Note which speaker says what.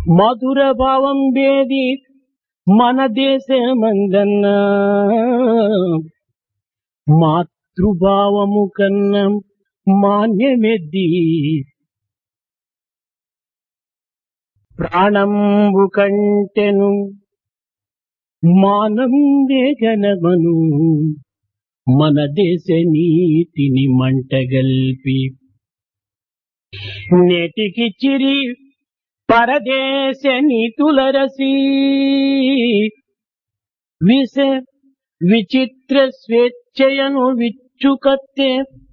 Speaker 1: మధుర భావం వేది మన దేశమందన్నా మాతృభావము కన్నా మాన్యమెద్ది ప్రాణంబు కంటెను మానం వేగనమను మన దేశ నీతిని మంటగల్పి నేటికి చిరి పరదేశ నీతులరసి విష విచిత్ర స్వేచ్ఛయను విచ్చుకత్తే